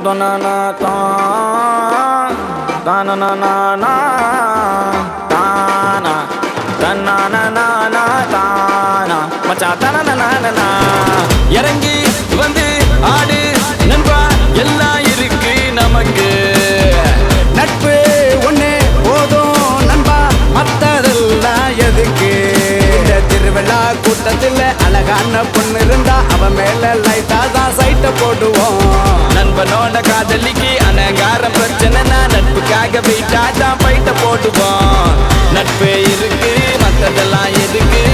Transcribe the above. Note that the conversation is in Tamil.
தானனா தான் தானனா தானா தன்னானா தானா மச்சான் தனனா இறங்கி வந்து ஆடு நண்பா எல்லாம் இருக்கு நமக்கு நட்பு ஒண்ணு போதும் நண்பா மத்ததெல்லாம் எதுக்கு இந்த திருவிழா கூட்டத்துல அழகான பொண்ணு இருந்தா அவன் மேல லைட்டா தான் சைட்ட போடுவோம் நண்பனோட காதலிக்கு அனகார பிரச்சனைனா நட்புக்காக வெயிட்டா தான் பைட்ட போட்டுவோம் நட்பு இருக்கு மத்ததெல்லாம் எதுக்கு